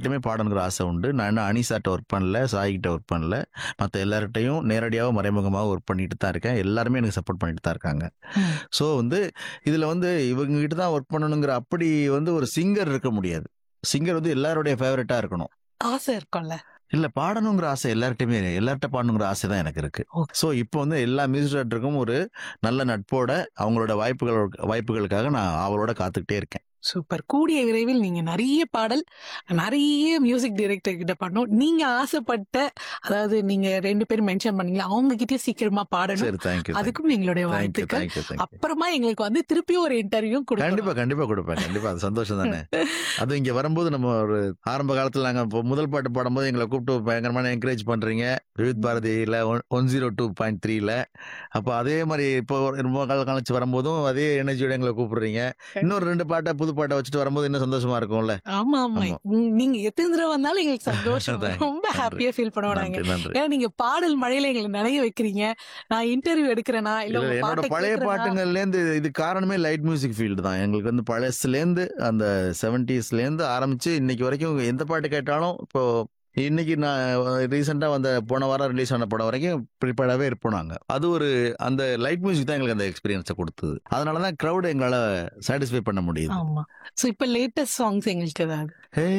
எல்லார்ட்டையுமே பாடணுங்கிற ஆசை உண்டு நான் இன்னும் அனிசாட்ட ஒர்க் பண்ணல சாய்கிட்ட ஒர்க் பண்ணல மற்ற எல்லார்ட்டையும் நேரடியாக மறைமுகமாக ஒர்க் பண்ணிட்டு தான் இருக்கேன் எல்லாருமே எனக்கு சப்போர்ட் பண்ணிட்டு தான் இருக்காங்க ம். ஸோ வந்து இதில் வந்து இவங்க கிட்ட தான் ஒர்க் பண்ணணுங்கிற அப்படி வந்து ஒரு சிங்கர் இருக்க முடியாது சிங்கர் வந்து எல்லாருடைய ஃபேவரட்டாக இருக்கணும் ஆசை இருக்கும்ல இல்ல பாடணுங்கிற ஆசை எல்லார்ட்டையுமே எல்லார்ட்ட பாடணுங்கிற ஆசை தான் எனக்கு இருக்கு Okay. ஸோ இப்போ வந்து எல்லா மியூசிக் டேரக்டருக்கும் ஒரு நல்ல நட்போட அவங்களோட வாய்ப்புகள் வாய்ப்புகளுக்காக நான் அவளோட காத்துக்கிட்டே இருக்கேன் சூப்பர் கூடிய விரைவில் நீங்க நிறைய பாடல் நிறைய மியூசிக் டைரக்டர் கிட்ட பண்ணணும் நீங்க ஆசைப்பட்ட அதாவது நீங்க ரெண்டு பேரும் மென்ஷன் பண்ணீங்களா அவங்க கிட்டயும் சீக்கிரமா பாடணும் சரி தேங்க்யூ அதுக்கும் எங்களுடைய தேங்க்யூ வாழ்த்துக்கள் தேங்க்யூ தேங்க்யூ அப்புறமா எங்களுக்கு வந்து திருப்பியும் ஒரு இன்டர்வியூ கண்டிப்பா கொடுக்கணும் கண்டிப்பா கொடுப்பேன் கண்டிப்பா அது சந்தோஷம் தானே அது இங்க வரும்போது நம்ம ஒரு ஆரம்ப காலத்துல நாங்க இப்போ முதல் பாட்டு பாடும்போது எங்களை கூப்பிட்டு பயங்கரமான என்கரேஜ் பண்றீங்க விவித் பாரதியில ஒன் ஜீரோ டூ பாயிண்ட் த்ரீல அப்போ அதே மாதிரி இப்போ ஒரு ரொம்ப காலம் கழிச்சு வரும்போதும் அதே எனர்ஜியோட எங்களை கூப்பிடுறீங்க இன்னொரு ரெண்டு பாட்டை புது பாட்டை வச்சுட்டு வரும்போது இன்னும் சந்தோஷமா இருக்கும்ல ஆமா ஆமா ஆமா. உம், நீங்க எத்தனை தடவை வந்தாலும் எங்களுக்கு சந்தோஷம் Thank you. ரொம்ப நன்றி. ஹாப்பியா ஃபீல் பண்ணுவோம் நாங்க நன்றி நன்றி ஏன்னா நீங்க பாடல் மழையில எங்களை நிறைய வைக்கிறீங்க நான் இன்டர்வியூ எடுக்கிறேனா இல்ல இல்ல, உங்க என்னோட பாட்டை பழைய கேட்கிறேனா? பாட்டுங்கள்ல இருந்து இது காரணமே லைட் மியூசிக் ஃபீல்டு தான் எங்களுக்கு வந்து பழசுல இருந்து அந்த செவன்டிஸ்ல இருந்து ஆரம்பிச்சு இன்னைக்கு வரைக்கும் எந்த பாட்டு கேட்டாலும் இப்போ இன்னைக்கு நான் ரீசெண்டா வந்த போன வாரம் ரிலீஸ் ஆன படம் வரைக்கும் ப்ரிப்பேர்டாவே இருப்போம் நாங்க அது ஒரு அந்த லைட் மியூசிக் தான் எங்களுக்கு அந்த எக்ஸ்பீரியன்ஸை கொடுத்தது அதனால தான் க்ரௌட் எங்களால சாட்டிஸ்ஃபை பண்ண முடியுது ஆமா சோ இப்ப லேட்டஸ்ட் சாங்ஸ் எங்களுக்கு ஏதாவது ஹே